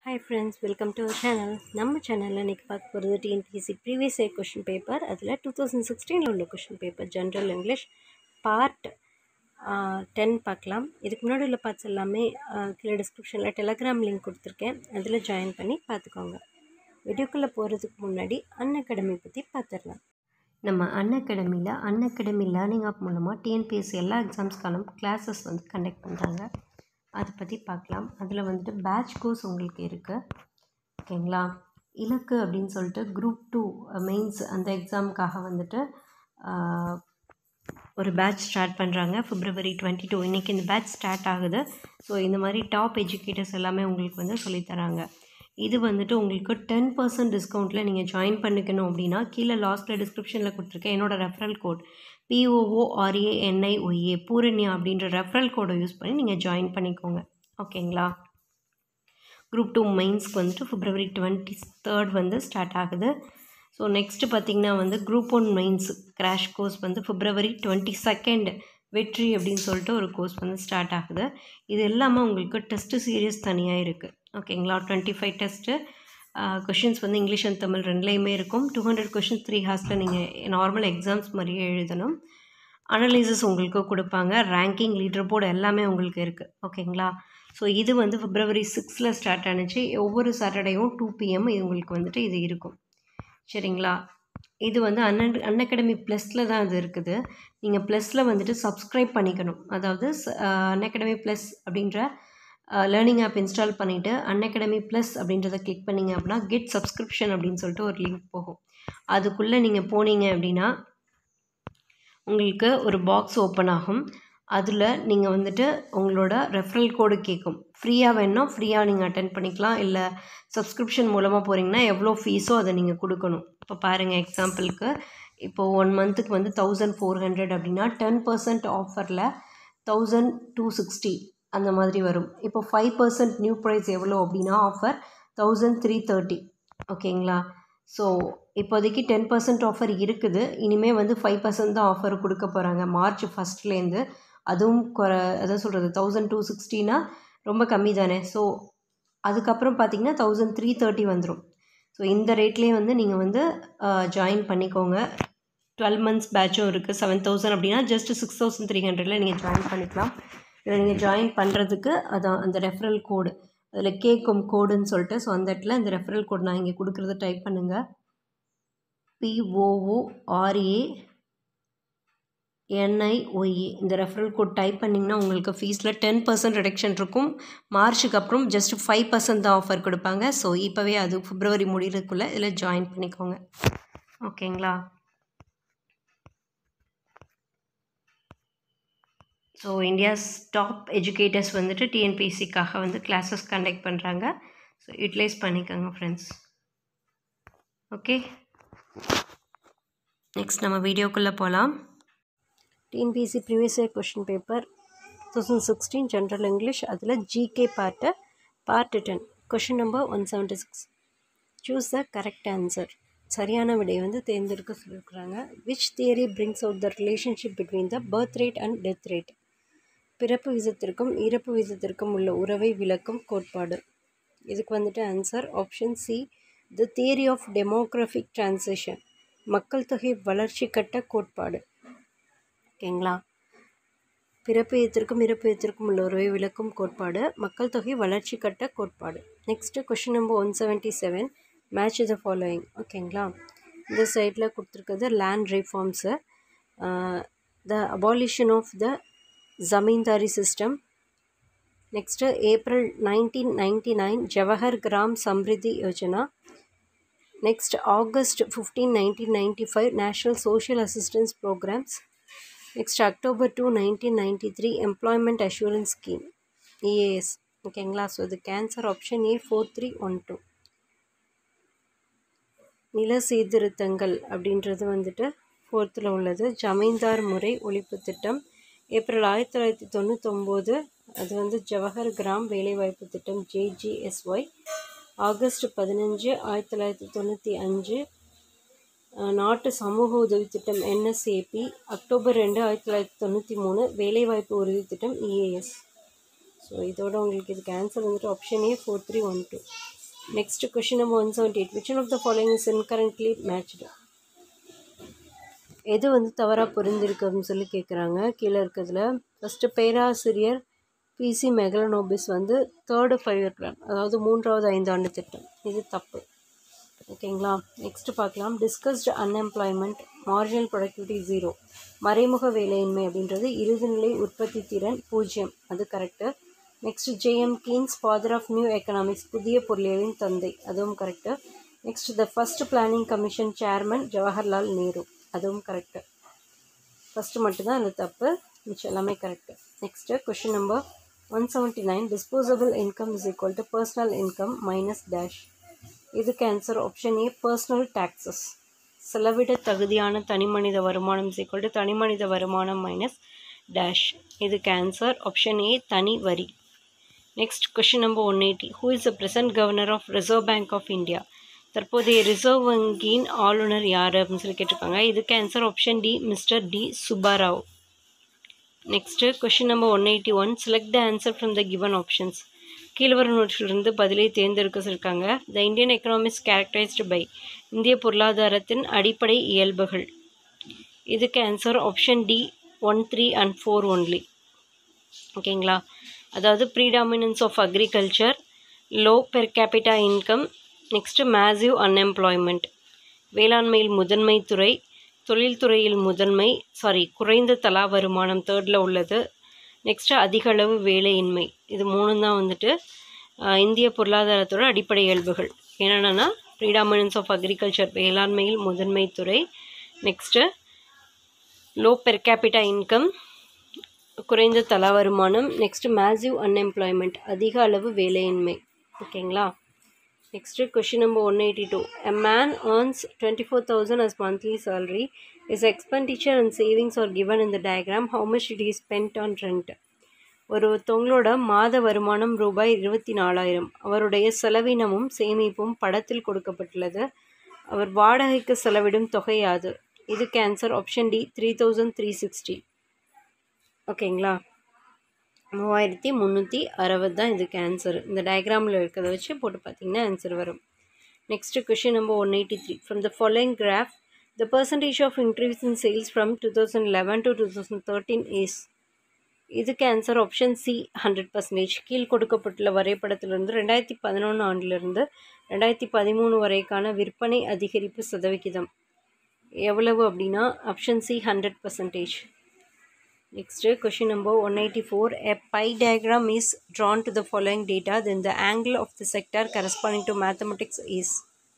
hi friends welcome to our channel நம்ம சேனலில் இன்றைக்கி பார்க்க போகிறது TNPSC previous year question paper அதில் டூ தௌசண்ட் சிக்ஸ்டீனில் உள்ள question paper general English part ten பார்க்கலாம் இதுக்கு முன்னாடி உள்ள பார்ட்ஸ் எல்லாமே ஆஹ், கீழே டிஸ்கிரிப்ஷனில் டெலகிராம் லிங்க் கொடுத்துருக்கேன் அதில் ஜாயின் பண்ணி பார்த்துக்கோங்க வீடியோக்குள்ளே போகிறதுக்கு முன்னாடி அன் அகாடமி பற்றி பார்த்துடலாம் நம்ம அன் அகாடமியில் அன் அகாடமி லேர்னிங் ஆப் மூலமாக டிஎன்பிஎஸ்சி எல்லா எக்ஸாம்ஸ்க்கான கிளாஸஸ் வந்து கண்டக்ட் பண்ணுறாங்க அதை பற்றி பார்க்கலாம் அதில் வந்துட்டு பேட்ச் கோர்ஸ் உங்களுக்கு இருக்குது ஓகேங்களா இலக்கு அப்படின்னு சொல்லிட்டு குரூப் டூ மெயின்ஸ் அந்த எக்ஸாமுக்காக வந்துட்டு ஆஹ், ஒரு பேட்ச் ஸ்டார்ட் பண்ணுறாங்க பிப்ரவரி டுவெண்ட்டி டூ இன்றைக்கி இந்த பேட்ச் ஸ்டார்ட் ஆகுது ஸோ இந்த மாதிரி டாப் எஜுகேட்டர்ஸ் எல்லாமே உங்களுக்கு வந்து சொல்லித் தராங்க இது வந்துட்டு உங்களுக்கு டென் பர்சன்ட் டிஸ்கவுண்ட்டில் நீங்கள் ஜாயின் பண்ணிக்கணும் அப்படின்னா கீழே லாஸ்ட்டில் டிஸ்கிரிப்ஷனில் கொடுத்துருக்கேன் என்னோடய ரெஃபரல் கோட் பிஓஓஆர்ஏஎன்ஐஒஏ பூரண்யா அப்படின்ற ரெஃபரல் கோடை யூஸ் பண்ணி நீங்கள் ஜாயின் பண்ணிக்கோங்க ஓகேங்களா குரூப் டூ மெயின்ஸ்க்கு வந்துட்டு பிப்ரவரி டுவெண்ட்டி தேர்ட் வந்து ஸ்டார்ட் ஆகுது ஸோ நெக்ஸ்ட்டு பார்த்திங்கன்னா வந்து group one mains crash course வந்து பிப்ரவரி டுவெண்ட்டி செகண்ட் வெற்றி அப்படின்னு சொல்லிட்டு ஒரு கோர்ஸ் வந்து ஸ்டார்ட் ஆகுது இது எல்லாமே உங்களுக்கு டெஸ்ட்டு சீரியஸ் தனியாக இருக்குது ஓகேங்களா டுவெண்ட்டி ஃபைவ் டெஸ்ட்டு கொஷின்ஸ் வந்து இங்கிலீஷ் அண்ட் தமிழ் ரெண்டுலேயுமே இருக்கும் டூ ஹண்ட்ரட் கொஷின்ஸ் த்ரீ ஹார்ஸில் நீங்கள் நார்மல் எக்ஸாம்ஸ் மாதிரியே எழுதணும் அனலைசஸ் உங்களுக்கு கொடுப்பாங்க ரேங்கிங் லீடர் போர்டு எல்லாமே உங்களுக்கு இருக்குது ஓகேங்களா ஸோ இது வந்து பிப்ரவரி சிக்ஸில் ஸ்டார்ட் ஆனுச்சு ஒவ்வொரு சாட்டர்டேயும் டூ பிஎம் உங்களுக்கு வந்துட்டு இது இருக்கும் சரிங்களா இது வந்து அன் அன் அகாடமி ப்ளஸில் தான் இது இருக்குது நீங்கள் ப்ளஸில் வந்துட்டு சப்ஸ்கிரைப் பண்ணிக்கணும் அதாவது அன் அகாடமி ப்ளஸ் அப்படின்ற லேர்னிங் ஆப் இன்ஸ்டால் பண்ணிவிட்டு அன் அகாடமி ப்ளஸ் அப்படின்றத கிளிக் பண்ணிங்க அப்படின்னா கெட் சப்ஸ்கிரிப்ஷன் அப்படின்னு சொல்லிட்டு ஒரு லிங்க் போகும் அதுக்குள்ளே நீங்கள் போனீங்க அப்படின்னா உங்களுக்கு ஒரு பாக்ஸ் ஓப்பன் ஆகும் அதில் நீங்கள் வந்துட்டு உங்களோட ரெஃபரல் கோடு கேட்கும் ஃப்ரீயாக வேணும்னா ஃப்ரீயாக நீங்கள் அட்டன் பண்ணிக்கலாம் இல்லை சப்ஸ்கிரிப்ஷன் மூலமாக போகிறீங்கன்னா எவ்வளோ ஃபீஸோ அதை நீங்கள் கொடுக்கணும் இப்போ பாருங்கள் எக்ஸாம்பிளுக்கு இப்போது ஒன் மந்த்துக்கு வந்து தௌசண்ட் ஃபோர் ஹண்ட்ரட் அப்படின்னா டென் பர்சன்ட் ஆஃபரில் தௌசண்ட் டூ சிக்ஸ்டி அந்த மாதிரி வரும் இப்போ ஃபைவ் பர்சன்ட் நியூ ப்ரைஸ் எவ்வளோ அப்படின்னா ஆஃபர் தௌசண்ட் த்ரீ தேர்ட்டி ஓகேங்களா ஸோ இப்போதைக்கு டென் பர்சன்ட் ஆஃபர் இருக்குது இனிமேல் வந்து ஃபைவ் பர்சன்ட் தான் ஆஃபர் கொடுக்க போகிறாங்க மார்ச் ஃபஸ்ட்லேருந்து அதுவும் குற அதான் சொல்கிறது தௌசண்ட் டூ சிக்ஸ்டினா ரொம்ப கம்மி தானே ஸோ அதுக்கப்புறம் பார்த்தீங்கன்னா தௌசண்ட் த்ரீ தேர்ட்டி வந்துடும் ஸோ இந்த ரேட்லேயே வந்து நீங்கள் வந்து ஜாயின் பண்ணிக்கோங்க டுவெல் மந்த்ஸ் பேட்சும் இருக்குது செவன் தௌசண்ட் அப்படின்னா ஜஸ்ட் சிக்ஸ் தௌசண்ட் த்ரீ ஹண்ட்ரடில் நீங்கள் ஜாயின் பண்ணிக்கலாம் இதில் நீங்கள் ஜாயின் பண்ணுறதுக்கு அதான் அந்த ரெஃபரல் கோடு அதில் கேட்கும் கோடுன்னு சொல்லிட்டு ஸோ அந்த இடத்துல இந்த ரெஃபரல் கோட் நான் இங்கே கொடுக்குறத டைப் பண்ணுங்கள் பிஓஓஆர்ஏ என்ஐஒஏ இந்த ரெஃபரல் கோட் டைப் பண்ணிங்கன்னா உங்களுக்கு ஃபீஸில் டென் பர்சன்ட் ரிடக்ஷன் இருக்கும் மார்ச்சுக்கு அப்புறம் ஜஸ்ட் ஃபைவ் பர்சன்ட் தான் ஆஃபர் கொடுப்பாங்க ஸோ இப்போவே அது பிப்ரவரி முடிகிறதுக்குள்ளே இதில் ஜாயின் பண்ணிக்கோங்க ஓகேங்களா ஸோ இந்தியாஸ் டாப் எஜுகேட்டர்ஸ் வந்துட்டு டிஎன்பிஎஸ்சிக்காக வந்து கிளாஸஸ் கண்டக்ட் பண்ணுறாங்க ஸோ யூட்டிலைஸ் பண்ணிக்கோங்க ஃப்ரெண்ட்ஸ் ஓகே நெக்ஸ்ட் நம்ம வீடியோக்குள்ளே போகலாம் TNPSC previous year question paper thousand sixteen general English அதில் GK part part ten question number one seventy six choose the correct answer சரியான விடையை வந்து தேர்ந்தெடுக்க சொல்லியிருக்கிறாங்க which theory brings out the relationship between the birth rate and death rate பிறப்பு விகிதத்திற்கும் இறப்பு விகிதத்திற்கும் உள்ள உறவை விளக்கும் கோட்பாடு இதுக்கு வந்துட்டு answer option C the theory of demographic transition மக்கள் தொகை வளர்ச்சி கட்ட கோட்பாடு ஓகேங்களா பிறப்பு விகிதத்திற்கும் இறப்பு விகிதத்திற்கும் உள்ள உறவை விளக்கும் கோட்பாடு மக்கள் தொகை வளர்ச்சி கட்ட கோட்பாடு next question number one seventy seven match the following ஓகேங்களா இந்த சைடில் கொடுத்துருக்கிறது land reforms the abolition of the zamindari system next April nineteen ninety nine Jawahar Gram Samriddhi Yojana next August fifteen nineteen ninety five national social assistance programmes next October two nineteen ninety three employment assurance scheme EAS ஓகேங்களா so இது கேன்சர் option A four three one two நில சீர்திருத்தங்கள் அப்படின்றது வந்துட்டு ஃபோர்த்தில் உள்ளது ஜமீன்தார் முறை ஒழிப்பு திட்டம் ஏப்ரல் ஆயிரத்தி தொள்ளாயிரத்தி தொண்ணூத்தொம்போது அது வந்து ஜவஹர் கிராம் வேலைவாய்ப்பு திட்டம் ஜேஜிஎஸ்ஒய் ஆகஸ்ட் பதினஞ்சு ஆயிரத்தி தொள்ளாயிரத்தி தொண்ணூற்றி அஞ்சு அஹ், நாட்டு சமூக உதவி திட்டம் என்எஸ்ஏபி அக்டோபர் ரெண்டு ஆயிரத்தி தொள்ளாயிரத்தி தொண்ணூற்றி மூணு வேலைவாய்ப்பு உறுதி திட்டம் இஏஎஸ் ஸோ இதோட உங்களுக்கு இதுக்கு ஆன்சர் வந்துட்டு option A four three one two next question number one seventy eight which one of the following is incorrectly matched எது வந்து தவறாக புரிந்திருக்கு அப்படின்னு சொல்லி கேட்குறாங்க கீழே இருக்கிறதுல ஃபஸ்ட்டு பேராசிரியர் பிசி மெகலனோபிஸ் வந்து தேர்டு ஃபைவ் இயர் பிளான் அதாவது மூன்றாவது ஐந்தாண்டு திட்டம் இது தப்பு ஓகேங்களா நெக்ஸ்ட் பார்க்கலாம் disguised unemployment marginal productivity zero மறைமுக வேலையின்மை அப்படின்றது இறுதிநிலை உற்பத்தி திறன் பூஜ்ஜியம் அது correct next J M Keynes father of new economics புதிய பொருளியலின் தந்தை அதுவும் correct next the first planning commission chairman Jawaharlal Nehru அதுவும் கரெக்டு ஃபஸ்ட்டு மட்டும்தான் அது தப்பு மிச்சம் எல்லாமே correct next question number one seventy nine disposable income is equal to personal income minus dash இதுக்கு answer option A personal taxes செலவிட தகுதியான தனிமனித வருமானம் இஸ் ஈக்குவல் டு தனிமனித வருமானம் மைனஸ் டேஷ் இதுக்கு ஆன்சர் ஆப்ஷன் ஏ தனி வரி next question number one eighty who is the present governor of Reserve Bank of India தற்போதைய ரிசர்வ் வங்கியின் ஆளுநர் யார் அப்படின்னு சொல்லி கேட்டிருக்காங்க இதுக்கு answer option D mister D Subbarao next question number one eighty one select the answer from the given options கீழ்வரநூற்றிலிருந்து பதிலை தேர்ந்தெடுக்க சொல்லியிருக்காங்க the Indian economics characterised by இந்திய பொருளாதாரத்தின் அடிப்படை இயல்புகள் இதுக்கு answer option D one three and four only ஓகேங்களா அதாவது predominance of agriculture low per capita income next massive unemployment வேளாண்மையில் முதன்மை துறை தொழில்துறையில் முதன்மை சாரி குறைந்த தலா வருமானம் தேர்டில் உள்ளது நெக்ஸ்ட்டு அதிக அளவு வேலையின்மை இது மூணும் தான் வந்துட்டு இந்திய பொருளாதாரத்தோட அடிப்படை இயல்புகள் என்னென்னா ப்ரீடாமினன்ஸ் ஆஃப் அக்ரிகல்ச்சர் வேளாண்மையில் முதன்மை துறை next low per capita income குறைந்த தலா வருமானம் நெக்ஸ்ட்டு மேசிவ் அன்எம்ப்ளாய்மெண்ட் அதிக அளவு வேலையின்மை ஓகேங்களா next question number one eighty two a man earns twenty four thousand as monthly salary is expenditure and savings are given in the diagram how much it is spend on rent ஒருத்தவங்களோட மாத வருமானம் ரூபாய் இருபத்தி நாலாயிரம் அவருடைய செலவினமும் சேமிப்பும் படத்தில் கொடுக்கப்பட்டுள்ளது அவர் வாடகைக்கு செலவிடும் தொகை யாது இது கேன்சர் option D three thousand three sixty ஓகேங்களா மூவாயிரத்தி முந்நூற்றி அறுபது தான் இதுக்கு ஆன்சர் இந்த டயக்ராமில் இருக்கிறத வச்சு போட்டு பார்த்தீங்கன்னா ஆன்சர் வரும் next question number one eighty three from the following graph the percentage of increase in sales from two thousand eleven to two thousand thirteen is இதுக்கு answer option C hundred percentage கீழ் கொடுக்கப்பட்டுள்ள வரைபடத்திலிருந்து ரெண்டாயிரத்தி பதினொன்று ஆண்டிலிருந்து ரெண்டாயிரத்தி பதிமூணு வரைக்கான விற்பனை அதிகரிப்பு சதவிகிதம் எவ்வளவு அப்படின்னா option C hundred percentage next question number one eighty four a pie diagram is drawn to the following data then the angle of the sector corresponding to mathematics is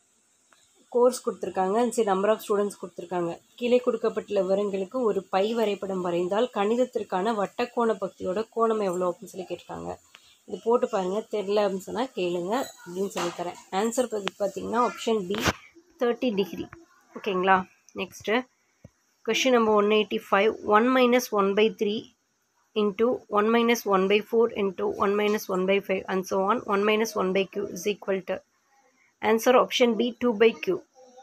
course கொடுத்துருக்காங்க சரி நம்பர் ஆஃப் ஸ்டூடெண்ட்ஸ் கொடுத்துருக்காங்க கீழே கொடுக்கப்பட்டுள்ள விவரங்களுக்கு ஒரு by வரைபடம் வரைந்தால் கணிதத்திற்கான வட்டக்கோண பக்தியோட கோணம் எவ்வளோ அப்படின்னு சொல்லி கேட்டிருக்காங்க இது போட்டு பாருங்கள் தெரில அப்படின்னு சொன்னால் கேளுங்க அப்படின்னு சொல்லித்தரேன் ஆன்சர் பற்றி பார்த்தீங்கன்னா ஆப்ஷன் பி தேர்ட்டி டிகிரி ஓகேங்களா நெக்ஸ்ட்டு question number 185 1 minus 1 by 3 into 1 minus 1 by 4 into 1 minus 1 by 5 and so on 1 minus 1 by q is equal to answer option b 2 by q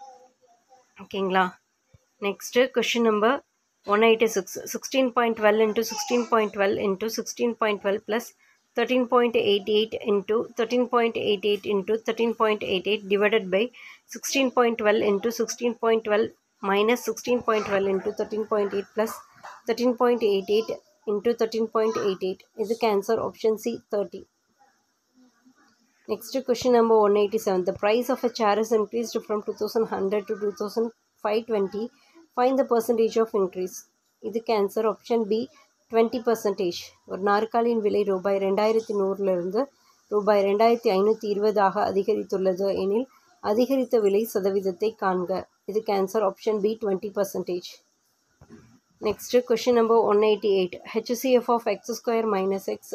ஓகேங்களா next question number one eighty six sixteen point twelve into sixteen point twelve into sixteen point twelve plus thirteen point eight eight into thirteen point eight eight into thirteen point eight eight divided by sixteen point twelve into sixteen point twelve minus 16.12 into 13.8 plus 13.88 into 13.88 இதுக்கு answer option C thirty next question number one eighty seven the price of a chair is increased from two thousand hundred to two thousand five twenty five the percentage of increase இதுக்கு answer option B twenty percentage ஒரு நாற்காலியின் விலை ரூபாய் ரெண்டாயிரத்தி நூறுலேருந்து ரூபாய் ரெண்டாயிரத்தி ஐநூற்றி இருபதாக அதிகரித்துள்ளது எனில் அதிகரித்த விலை சதவீதத்தை காண்க இதுக்கு answer option B twenty percentage next question number one eighty eight HCF of x square minus x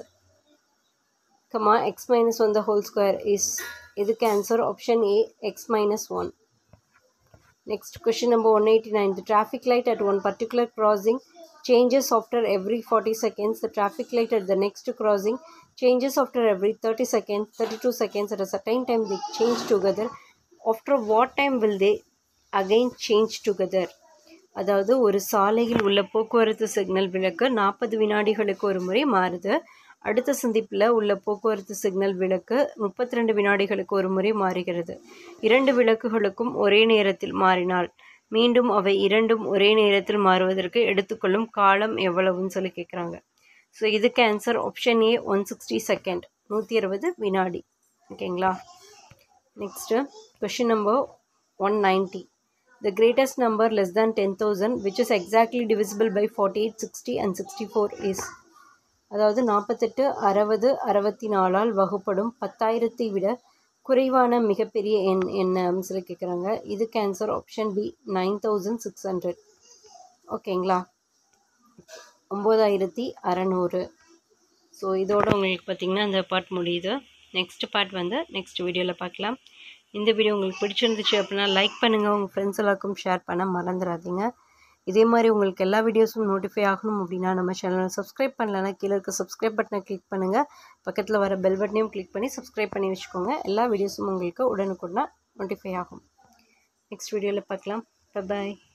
comma x minus one the whole square is இதுக்கு answer option A x minus one next question number one eighty nine the traffic light at one particular crossing changes after every 40 seconds the traffic light at the next crossing changes after every 30 seconds 32 seconds at a certain time they change together after what time will they again change together அதாவது ஒரு சாலையில் உள்ள போக்குவரத்து signal விளக்கு நாற்பது வினாடிகளுக்கு ஒரு முறை மாறுது அடுத்த சந்திப்பில் உள்ள போக்குவரத்து சிக்னல் விளக்கு முப்பத்தி ரெண்டு வினாடிகளுக்கு ஒரு முறை மாறுகிறது இரண்டு விளக்குகளுக்கும் ஒரே நேரத்தில் மாறினால் மீண்டும் அவை இரண்டும் ஒரே நேரத்தில் மாறுவதற்கு எடுத்துக்கொள்ளும் காலம் எவ்வளவுன்னு சொல்லி கேட்குறாங்க ஸோ இதுக்கு answer option A one sixty second நூற்றி அறுபது வினாடி ஓகேங்களா next question number one ninety the greatest number less than ten thousand which is exactly divisible by forty eight sixty and sixty four is அதாவது நாற்பத்தெட்டு அறுபது அறுபத்தி நாலால் வகுப்படும் பத்தாயிரத்தை விட குறைவான மிகப்பெரிய எண் என்ன அப்படின்னு சொல்லி கேட்குறாங்க இதுக்கு answer option B nine thousand six hundred ஓகேங்களா ஒம்பதாயிரத்தி அறநூறு ஸோ இதோட உங்களுக்கு பார்த்திங்கன்னா அந்த பார்ட் முடியுது நெக்ஸ்ட் பார்ட் வந்து நெக்ஸ்ட் வீடியோவில் பார்க்கலாம் இந்த வீடியோ உங்களுக்கு பிடிச்சிருந்துச்சு அப்படின்னா லைக் பண்ணுங்கள் உங்கள் ஃப்ரெண்ட்ஸ் எல்லாருக்கும் ஷேர் பண்ண மறந்துடாதீங்க இதே மாதிரி உங்களுக்கு எல்லா வீடியோஸும் நோட்டிஃபை ஆகணும் அப்படின்னா நம்ம சேனலை சப்ஸ்கிரைப் பண்ணலன்னா கீழே இருக்க சப்ஸ்கிரைப் பட்டனை கிளிக் பண்ணுங்கள் பக்கத்தில் வர பெல் பட்டனையும் கிளிக் பண்ணி சப்ஸ்கிரைப் பண்ணி வச்சுக்கோங்க எல்லா வீடியோஸும் உங்களுக்கு உடனுக்குடனே நோட்டிஃபை ஆகும் நெக்ஸ்ட் வீடியோவில் பார்க்கலாம் பாய்